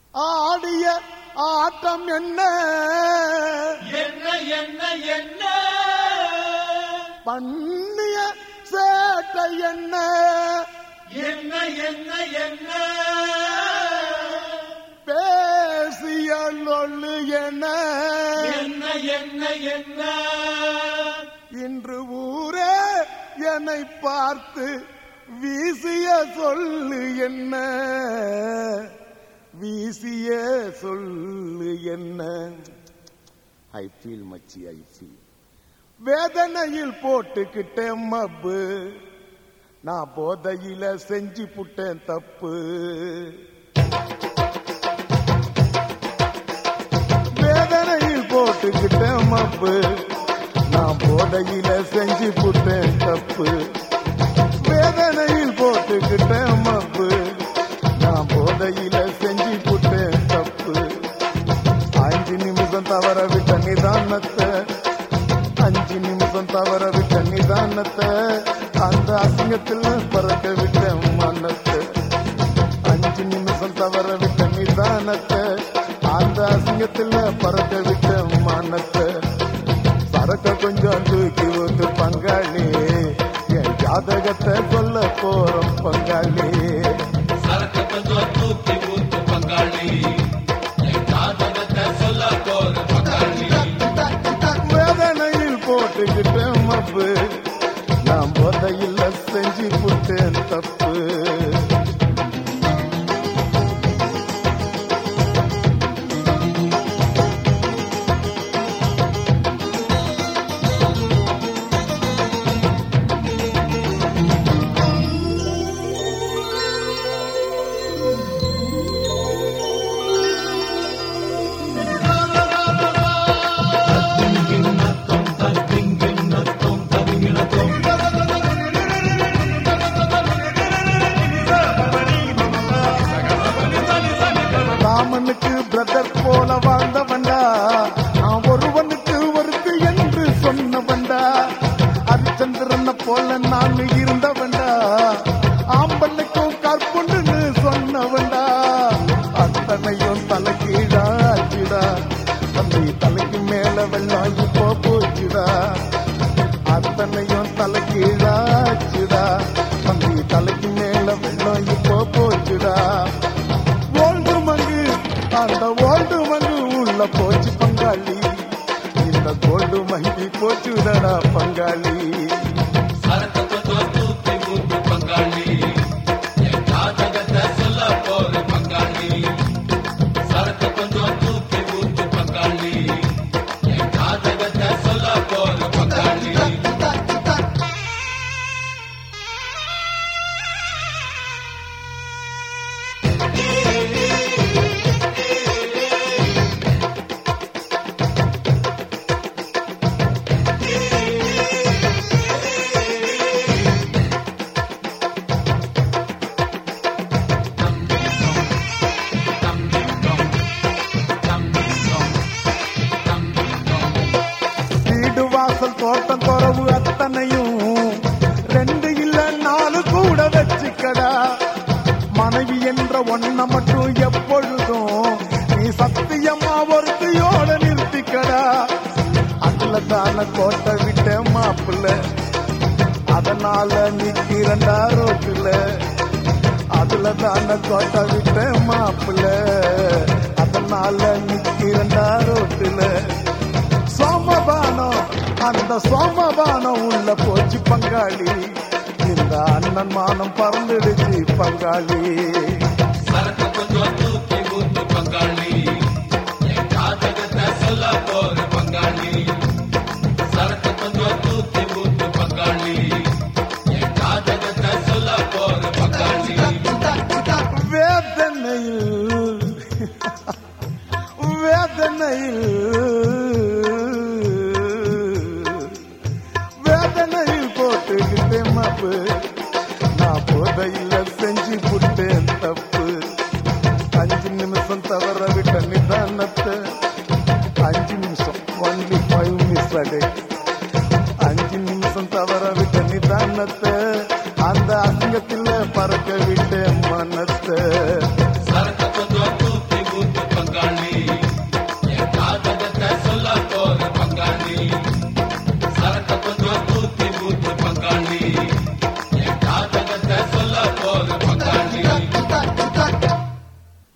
ஆடிய ஆட்டம் என்ன என்ன என்ன என்ன பண்ணிய சேட்டை என்ன என்ன என்ன என்ன பேசிய லொள்ளு என்ன என்ன என்ன என்ன இன்று ஊரே என்னை பார்த்து வீசிய சொல்லு என்ன வீசிய சொல்லு என்ன ஐ ஃபீல் மச்சி ஐ ஃபீல் வேதனையில் போட்டுக்கிட்டேன் மப்பு நான் போதையில செஞ்சு புட்டேன் தப்பு வேதனையில் போட்டுக்கிட்டேன் மப்பு நான் போதையில செஞ்சு புட்டேன் தப்பு வேதனையில் போட்டுக்கிட்டேன் மப்பு நான் போதையில செஞ்சு புட்டேன் தப்பு அஞ்சு நிமிஷம் தவற விட்ட நிதானத்தை அஞ்சு நிமிஷம் தவற விட்ட நிதானத்தை அந்த அசிங்கத்தில் பறக்க விட்ட மனத்தை அஞ்சு நிமிஷம் தவற விட்ட நிதானத்தை அந்த அசிங்கத்தில் பறக்க விட்ட மனத்தை சரக்க கொஞ்சம் தூக்கி வந்து பங்காளி என் ஜாதகத்தை சொல்ல போறோம் பங்காளி சரக்கு கொஞ்சம் தூக்கி ஊத்து பங்காளி என் ஜாதகத்தை சொல்ல போற பங்காளி வேதனையில் போட்டுக்கிட்டேன் மப்பு நான் போதையில் செஞ்சு புட்டேன் தப்பு ராமனுக்கு பிரதர் போல வாழ்ந்தவன்டா நான் ஒருவனுக்கு ஒருத்தி என்று சொன்னவன்டா ஹரிச்சந்திரனை போல நான் இருந்தவன்டா ஆம்பளைக்கும் கற்புண்டுன்னு சொன்னவன்டா அத்தனையும் தலைகீழாச்சுடா தம்பி தலைக்கு மேல வெள்ளம் இப்போ போச்சுடா அத்தனையும் தலைகீழாச்சுடா தம்பி தலைக்கு மேல வெள்ளம் இப்போ போச்சுடா ஓல்டு மங்கு அந்த ஓல்டு மங்கு உள்ள போச்சு பங்காளி இந்த கோல்டு மங்கி போச்சுடா பங்காளி சரக்கு கொஞ்சம் தூக்கி ஊத்து பங்காளி என் ஜாதகத்தை சொல்ல போற பங்காளி சரக்கு கொஞ்சம் தூக்கி ஊத்து பங்காளி என் ஜாதகத்தை சொல்ல போற பங்காளி வீடு வாசல் தோட்டம் துறவு அத்தனையும் ரெண்டு இல்ல நாலு கூட வச்சுக்கடா மனைவி என்ற ஒன்ன மட்டும் எப்பொழுதும் நீ சத்தியமா ஒருத்தியோட நிறுத்திக்கடா அதுல தான கோட்டை விட்ட மாப்பிள்ள அதனால நிக்கிறண்டா ரோட்டுல அதுல தான கோட்டை விட்ட மாப்பிள்ள அதனால நிக்கிறண்டா ரோட்டுல சோமபானம் அந்த சோமபானம் உள்ள போச்சு பங்காளி இந்த அண்ணன் மானம் பறந்துடுச்சு பங்காளி சரக்கு கொஞ்சம் தூக்கி ஊத்து பங்காளி என் ஜாதகத்தை சொல்ல போற பங்காளி சரக்கு கொஞ்சம் தூக்கி ஊத்து பங்காளி என் ஜாதகத்தை சொல்ல போற பங்காளி வேதனையில் வேதனையில் வேதனையில் போட்டுக்கிட்டே மாப்பு நான் போதையில் செஞ்சு புட்டேன் தப்பு அஞ்சு நிமிஷம் தவற விட்ட நிதானத்தை அஞ்சு நிமிஷம் ஒன்லி ஃபைவ் மினிட்ஸ் அடே